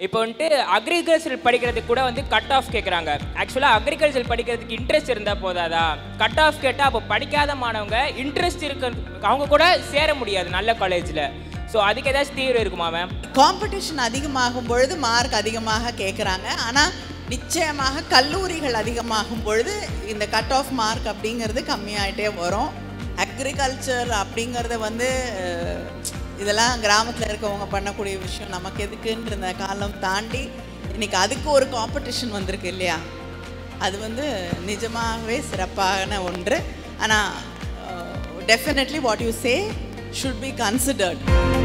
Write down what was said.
இப்போ வந்துட்டு அக்ரிகல்ச்சர் படிக்கிறதுக்கு கூட வந்து கட் ஆஃப் கேட்குறாங்க ஆக்சுவலாக அக்ரிகல்ச்சர் படிக்கிறதுக்கு இன்ட்ரெஸ்ட் இருந்தால் போதாதா கட் ஆஃப் கேட்டால் அப்போ படிக்காத மாணவங்க இன்ட்ரெஸ்ட் இருக்க அவங்க கூட சேர முடியாது நல்ல காலேஜில் ஸோ அதுக்கு ஏதாச்சும் தீவிரம் இருக்குமா மேம் காம்படிஷன் அதிகமாகும் பொழுது மார்க் அதிகமாக கேட்குறாங்க ஆனால் நிச்சயமாக கல்லூரிகள் அதிகமாகும் பொழுது இந்த கட் ஆஃப் மார்க் அப்படிங்கிறது கம்மியாயிட்டே வரும் அக்ரிகல்ச்சர் அப்படிங்கிறத வந்து அஹ், இதெல்லாம் கிராமத்தில் இருக்கவங்க பண்ணக்கூடிய விஷயம் நமக்கு எதுக்குன்ற இந்த காலம் தாண்டி இன்னைக்கு அதுக்கு ஒரு காம்படிஷன் வந்திருக்கு இல்லையா அது வந்து நிஜமாகவே சிறப்பான ஒன்று ஆனால் definitely what you say should be considered